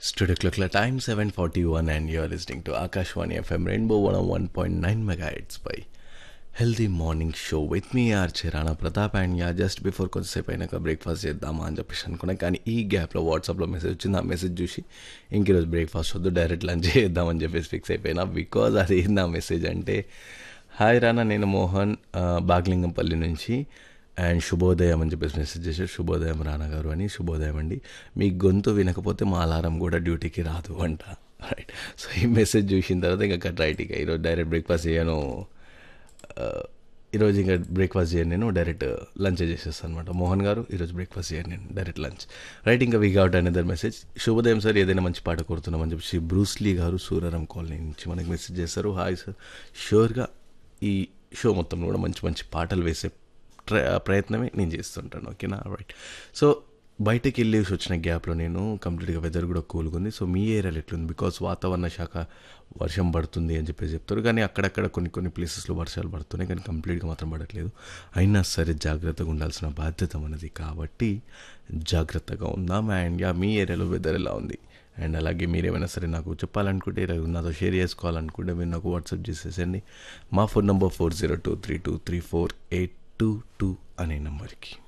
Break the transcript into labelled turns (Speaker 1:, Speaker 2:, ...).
Speaker 1: Studio Clock time 741 and you're listening to Akashwani FM Rainbow 101.9 megahertz by healthy morning show with me R చిరాణా Pratap and yeah just before కొద్దిసేపు అయినాక breakfast చేద్దామా అని చెప్పేసి అనుకున్నా కానీ ఈ గ్యాప్లో వాట్సాప్లో మెసేజ్ వచ్చింది ఆ మెసేజ్ చూసి ఇంక ఈరోజు బ్రేక్ఫాస్ట్ వద్దు డైరెక్ట్ లంచ్ చేద్దామని చెప్పేసి ఫిక్స్ అయిపోయినా బికాజ్ అది నా మెసేజ్ అంటే హాయ్ రానా నేను మోహన్ ఆ, బాగ్లింగంపల్లి నుంచి అండ్ శుభోదయం అని చెప్పేసి మెసేజ్ చేశారు శుభోదయం రానా గారు అని శుభోదయం అండి మీ గొంతు వినకపోతే మా అలారం కూడా డ్యూటీకి రాదు అంట రైట్ సో ఈ మెసేజ్ చూసిన తర్వాత ఇంకా కట్ రైట్ ఇక ఈరోజు డైరెక్ట్ బ్రేక్ఫాస్ట్ చేయను ఆ, ఈరోజు ఇంకా బ్రేక్ఫాస్ట్ చేయను నేను డైరెక్ట్ లంచ్ చేసేస్తాను అనమాట మోహన్ గారు ఈరోజు బ్రేక్ఫాస్ట్ చేయను నేను డైరెక్ట్ లంచ్ రైట్ ఇంకా వీక్ అవుట్ అనదర్ మెసేజ్ శుభోదయం సార్ ఏదైనా మంచి పాట కోరుతున్నామని చెప్పి బ్రూస్లీ గారు సూరారం కాలనీ నుంచి మనకి మెసేజ్ చేస్తారు హాయ్ సార్ షూర్గా ఈ షో మొత్తంలో కూడా మంచి మంచి పాటలు వేసే ట్ర ప్రయత్నమే నేను చేస్తుంటాను ఓకేనా రైట్ సో బయటకు వెళ్ళేసి వచ్చిన గ్యాప్లో నేను కంప్లీట్గా వెదర్ కూడా కూల్గా సో మీ ఏరియాలో ఎట్లుంది బికాస్ వాతావరణ శాఖ వర్షం పడుతుంది అని చెప్పేసి చెప్తారు కానీ అక్కడక్కడ కొన్ని కొన్ని ప్లేసెస్లో వర్షాలు పడుతున్నాయి కానీ కంప్లీట్గా మాత్రం పడట్లేదు అయినా సరే జాగ్రత్తగా ఉండాల్సిన బాధ్యత మనది కాబట్టి జాగ్రత్తగా ఉందాం అండ్ యా మీ ఏరియాలో వెదర్ ఎలా ఉంది అండ్ అలాగే మీరు ఏమైనా సరే నాకు చెప్పాలనుకుంటే ఇలా నాతో షేర్ చేసుకోవాలనుకుంటే మీరు నాకు వాట్సాప్ చేసేసండి మా phone number four zero two three two three four eight two two అనే నెంబర్కి